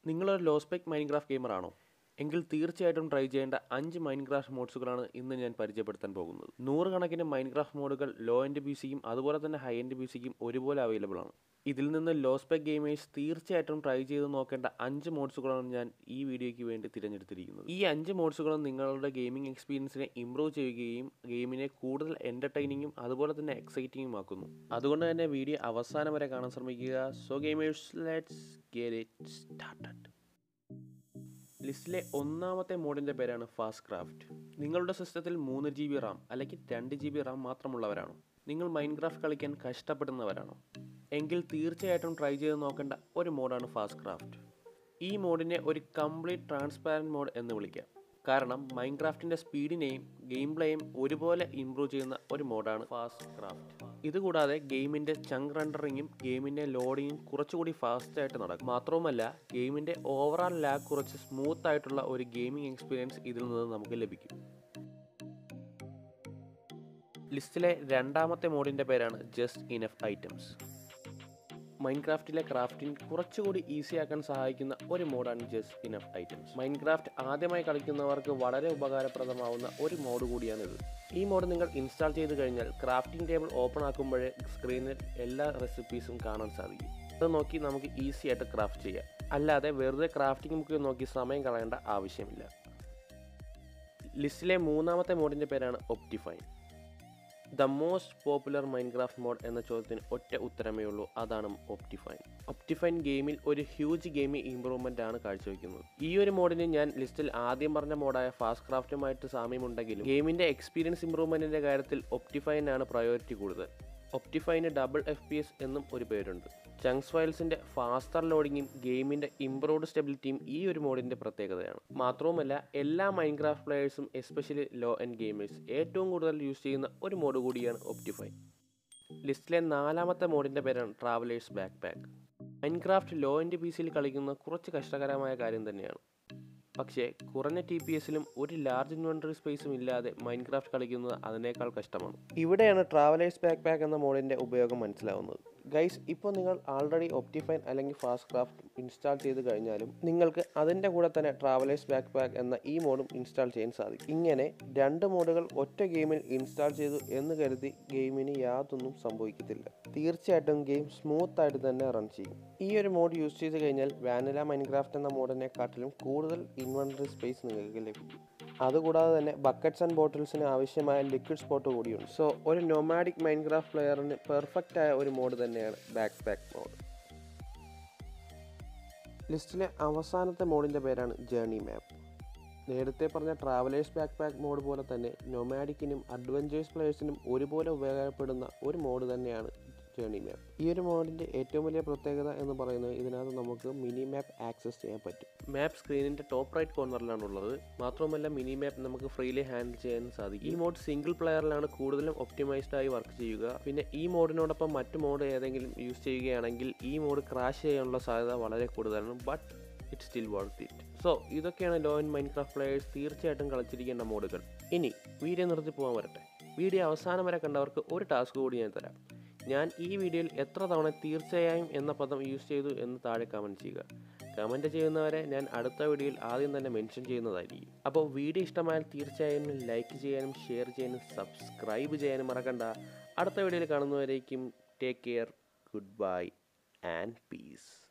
നിങ്ങളൊരു ലോസ്പെക് Minecraft gamer ആണോ എങ്കിൽ തീർച്ചയായിട്ടും ട്രൈ ചെയ്യേണ്ട അഞ്ച് മൈൻക്രാഫ്റ്റ് മോഡ്സുകളാണ് ഇന്ന് ഞാൻ പരിചയപ്പെടുത്താൻ പോകുന്നത് നൂറുകണക്കിന് മൈൻക്രാഫ്റ്റ് മോഡുകൾ ലോ എൻഡ് പി സിക്കും അതുപോലെ തന്നെ ഹൈ എൻഡ് പി സിക്കും ഒരുപോലെ അവൈലബിൾ ആണ് ഇതിൽ നിന്ന് ലോസ്പെക് ഗെയിമേഴ്സ് തീർച്ചയായിട്ടും ട്രൈ ചെയ്ത് നോക്കേണ്ട അഞ്ച് മോഡ്സുകളാണ് ഞാൻ ഈ വീഡിയോയ്ക്ക് വേണ്ടി തിരഞ്ഞെടുത്തിരിക്കുന്നത് ഈ അഞ്ച് മോഡ്സുകളും നിങ്ങളുടെ ഗെയിമിംഗ് എക്സ്പീരിയൻസിനെ ഇംപ്രൂവ് ചെയ്യുകയും ഗെയിമിനെ കൂടുതൽ എൻ്റർടൈനിങ്ങും അതുപോലെ തന്നെ എക്സൈറ്റിംഗും ആക്കുന്നു അതുകൊണ്ട് തന്നെ വീഡിയോ അവസാനം വരെ കാണാൻ ശ്രമിക്കുക so gamers let's get it started ലിസ്റ്റിലെ ഒന്നാമത്തെ മോഡിൻ്റെ പേരാണ് ഫാസ്റ്റ് ക്രാഫ്റ്റ് നിങ്ങളുടെ സിസ്റ്റത്തിൽ മൂന്ന് ജി ബി റാം അല്ലെങ്കിൽ രണ്ട് ജി ബി റാം മാത്രമുള്ളവരാണോ നിങ്ങൾ മൈൻക്രാഫ്റ്റ് കളിക്കാൻ കഷ്ടപ്പെടുന്നവരാണോ എങ്കിൽ തീർച്ചയായിട്ടും ട്രൈ ചെയ്ത് നോക്കേണ്ട ഒരു മോഡാണ് ഫാസ്റ്റ് ക്രാഫ്റ്റ് ഈ മോഡിനെ ഒരു കംപ്ലീറ്റ് ട്രാൻസ്പാരൻറ്റ് മോഡ് എന്ന് വിളിക്കാം കാരണം മൈൻക്രാഫ്റ്റിൻ്റെ സ്പീഡിനെയും ഗെയിം പ്ലേയും ഒരുപോലെ ഇംപ്രൂവ് ചെയ്യുന്ന ഒരു മോഡാണ് ഫാസ്റ്റ് ക്രാഫ്റ്റ് ഇതുകൂടാതെ ഗെയിമിൻ്റെ ചങ്ക് റണ്ടറിങ്ങും ഗെയിമിൻ്റെ ലോഡിങ്ങും കുറച്ചുകൂടി ഫാസ്റ്റായിട്ട് നടക്കും മാത്രവുമല്ല ഗെയിമിൻ്റെ ഓവറാൾ ലാഗ് കുറച്ച് സ്മൂത്ത് ആയിട്ടുള്ള ഒരു ഗെയിമിംഗ് എക്സ്പീരിയൻസ് ഇതിൽ നിന്ന് നമുക്ക് ലഭിക്കും ലിസ്റ്റിലെ രണ്ടാമത്തെ മോഡിൻ്റെ പേരാണ് ജസ്റ്റ് ഇനഫ് ഐറ്റംസ് മൈൻക്രാഫ്റ്റിലെ ക്രാഫ്റ്റിംഗ് കുറച്ചുകൂടി ഈസി ആക്കാൻ സഹായിക്കുന്ന ഒരു മോഡാണ് ജസ്റ്റ് ഇനഫ് ഐറ്റംസ് മൈൻക്രാഫ്റ്റ് ആദ്യമായി കളിക്കുന്നവർക്ക് വളരെ ഉപകാരപ്രദമാവുന്ന ഒരു മോഡ് കൂടിയാണിത് ഈ മോഡ് നിങ്ങൾ ഇൻസ്റ്റാൾ ചെയ്ത് കഴിഞ്ഞാൽ ക്രാഫ്റ്റിംഗ് ടേബിൾ ഓപ്പൺ ആക്കുമ്പോഴേ സ്ക്രീനിൽ എല്ലാ റെസിപ്പീസും കാണാൻ സാധിക്കും അത് നോക്കി നമുക്ക് ഈസി ആയിട്ട് ക്രാഫ്റ്റ് ചെയ്യാം അല്ലാതെ വെറുതെ ക്രാഫ്റ്റിംഗ് ബുക്ക് നോക്കി സമയം കളയേണ്ട ആവശ്യമില്ല ലിസ്റ്റിലെ മൂന്നാമത്തെ മോഡിൻ്റെ പേരാണ് OptiFine the most popular Minecraft mod എന്ന ചോദ്യത്തിന് ഒറ്റ ഉത്തരമേ ഉള്ളൂ അതാണ് ഒപ്റ്റിഫൈൻ ഒപ്റ്റിഫൈൻ ഗെയിമിൽ ഒരു ഹ്യൂജ് ഗെയിമിംഗ് ഇമ്പ്രൂവ്മെൻ്റ് ആണ് കാഴ്ചവെക്കുന്നത് ഈ ഒരു മോഡിന് ഞാൻ ലിസ്റ്റിൽ ആദ്യം പറഞ്ഞ മോഡായ ഫാസ്റ്റ് ക്രാഫ്റ്റുമായിട്ട് സാമ്യമുണ്ടെങ്കിലും ഗെയിമിൻ്റെ എക്സ്പീരിയൻസ് ഇമ്പ്രൂവ്മെൻറ്റിൻ്റെ കാര്യത്തിൽ ഒപ്റ്റിഫൈനാണ് പ്രയോറിറ്റി കൂടുതൽ ഒപ്റ്റിഫൈന് ഡബിൾ എഫ് പി എസ് എന്നും ഒരു പേരുണ്ട് ചങ്സ് ഫയൽസിൻ്റെ ഫാസ്റ്റർ ലോഡിങ്ങും ഗെയിമിൻ്റെ ഇംപ്രൂവ്ഡ് സ്റ്റെബിലിറ്റിയും ഈ ഒരു മോഡിൻ്റെ പ്രത്യേകതയാണ് മാത്രവുമല്ല എല്ലാ മൈൻക്രാഫ്റ്റ് പ്ലെയേഴ്സും എസ്പെഷ്യലി ലോ ആൻഡ് ഗെയിമേഴ്സ് ഏറ്റവും കൂടുതൽ യൂസ് ചെയ്യുന്ന ഒരു മോഡ് കൂടിയാണ് ഒപ്റ്റിഫൈ ലിസ്റ്റിലെ നാലാമത്തെ മോഡിൻ്റെ പേരാണ് travellers backpack Minecraft low end P സിയിൽ കളിക്കുന്ന കുറച്ച് കഷ്ടകരമായ കാര്യം തന്നെയാണ് പക്ഷേ കുറഞ്ഞ ടി പി എസിലും ഒരു ലാർജ് ഇൻവെൻട്രി സ്പേസും ഇല്ലാതെ മൈൻക്രാഫ്റ്റ് കളിക്കുന്നത് അതിനേക്കാൾ കഷ്ടമാണ് ഇവിടെയാണ് ട്രാവലേഴ്സ് ബാക്ക് പാക്ക് എന്ന മോഡിൻ്റെ ഉപയോഗം മനസ്സിലാവുന്നത് ഗൈസ് ഇപ്പോൾ നിങ്ങൾ ആൾറെഡി ഒപ്റ്റിഫൈൻ അല്ലെങ്കിൽ ഫാസ്റ്റ് ക്രാഫ്റ്റ് ഇൻസ്റ്റാൾ ചെയ്ത് കഴിഞ്ഞാലും നിങ്ങൾക്ക് അതിൻ്റെ കൂടെ തന്നെ ട്രാവലേഴ്സ് ബാക്ക് പാക്ക് എന്ന ഈ മോഡും ഇൻസ്റ്റാൾ ചെയ്യാൻ സാധിക്കും ഇങ്ങനെ രണ്ട് മോഡുകൾ ഒറ്റ ഗെയിമിൽ ഇൻസ്റ്റാൾ ചെയ്തു എന്ന് കരുതി ഗെയിമിന് യാതൊന്നും സംഭവിക്കത്തില്ല തീർച്ചയായിട്ടും ഗെയിം സ്മൂത്ത് ആയിട്ട് തന്നെ റൺ ചെയ്യും ഈ ഒരു മോഡ് യൂസ് ചെയ്ത് കഴിഞ്ഞാൽ വാനില മൈൻക്രാഫ്റ്റ് എന്ന മോഡിനെക്കാട്ടിലും കൂടുതൽ ഇൻവെൻട്രി സ്പേസ് നിങ്ങൾക്ക് ലഭിക്കും അതുകൂടാതെ തന്നെ ബക്കറ്റ്സ് ആൻഡ് ബോട്ടിൽസിന് ആവശ്യമായ ലിക്വിഡ് സ്പോട്ട് കൂടിയുണ്ട് സോ ഒരു നൊമാഡിക് മൈൻക്രാഫ്റ്റ് പ്ലെയറിന് പെർഫെക്റ്റ് ആയ ഒരു മോഡ് തന്നെയാണ് ബാക്ക് പാക്ക് മോഡ് ലിസ്റ്റിലെ അവസാനത്തെ മോഡിൻ്റെ പേരാണ് ജേർണി മാപ്പ് നേരത്തെ പറഞ്ഞ ട്രാവലേഴ്സ് ബാക്ക് പാക്ക് മോഡ് പോലെ തന്നെ നൊമാഡിക്കിനും അഡ്വഞ്ചേഴ്സ് പ്ലെയേഴ്സിനും ഒരുപോലെ ഉപകാരപ്പെടുന്ന ഒരു മോഡ് തന്നെയാണ് ജേർണി മാപ്പ് ഈ ഒരു മോഡിൻ്റെ ഏറ്റവും വലിയ പ്രത്യേകത എന്ന് പറയുന്നത് ഇതിനകത്ത് നമുക്ക് മിനി മാപ്പ് ആക്സസ് ചെയ്യാൻ പറ്റും മാപ്പ് സ്ക്രീനിൻ്റെ ടോപ്പ് റൈറ്റ് കോർണറിലാണ് ഉള്ളത് മാത്രമല്ല മിനി മാപ്പ് നമുക്ക് ഫ്രീലി ഹാൻഡിൽ ചെയ്യാൻ സാധിക്കും ഈ മോഡ് സിംഗിൾ പ്ലെയറിലാണ് കൂടുതലും ഒപ്റ്റിമൈസ്ഡ് ആയി വർക്ക് ചെയ്യുക പിന്നെ ഈ മോഡിനോടൊപ്പം മറ്റു മോഡ് ഏതെങ്കിലും യൂസ് ചെയ്യുകയാണെങ്കിൽ ഈ മോഡ് ക്രാഷ് ചെയ്യാനുള്ള സാധ്യത വളരെ കൂടുതലാണ് but it still worth it so ഇതൊക്കെയാണ് ലോ ആൻഡ് മൈൻക്രാഫ്റ്റ് പ്ലെയേഴ്സ് തീർച്ചയായിട്ടും കളിച്ചിരിക്കേണ്ട മോഡുകൾ ഇനി വീഡിയോ നിർത്തി പോകാൻ വരട്ടെ വീഡിയോ അവസാനം വരെ കണ്ടവർക്ക് ഒരു ടാസ്ക് കൂടി ഞാൻ തരാം ഞാൻ ഈ വീഡിയോയിൽ എത്ര തവണ തീർച്ചയായും എന്ന പദം യൂസ് ചെയ്തു എന്ന് താഴെ കമൻറ്റ് ചെയ്യുക കമൻറ്റ് ചെയ്യുന്നവരെ ഞാൻ അടുത്ത വീഡിയോയിൽ ആദ്യം തന്നെ മെൻഷൻ ചെയ്യുന്നതായിരിക്കും അപ്പോൾ വീഡിയോ ഇഷ്ടമായാൽ തീർച്ചയായും ലൈക്ക് ചെയ്യാനും ഷെയർ ചെയ്യാനും സബ്സ്ക്രൈബ് ചെയ്യാനും മറക്കണ്ട അടുത്ത വീഡിയോയിൽ കാണുന്നവരേക്കും take care good bye and piece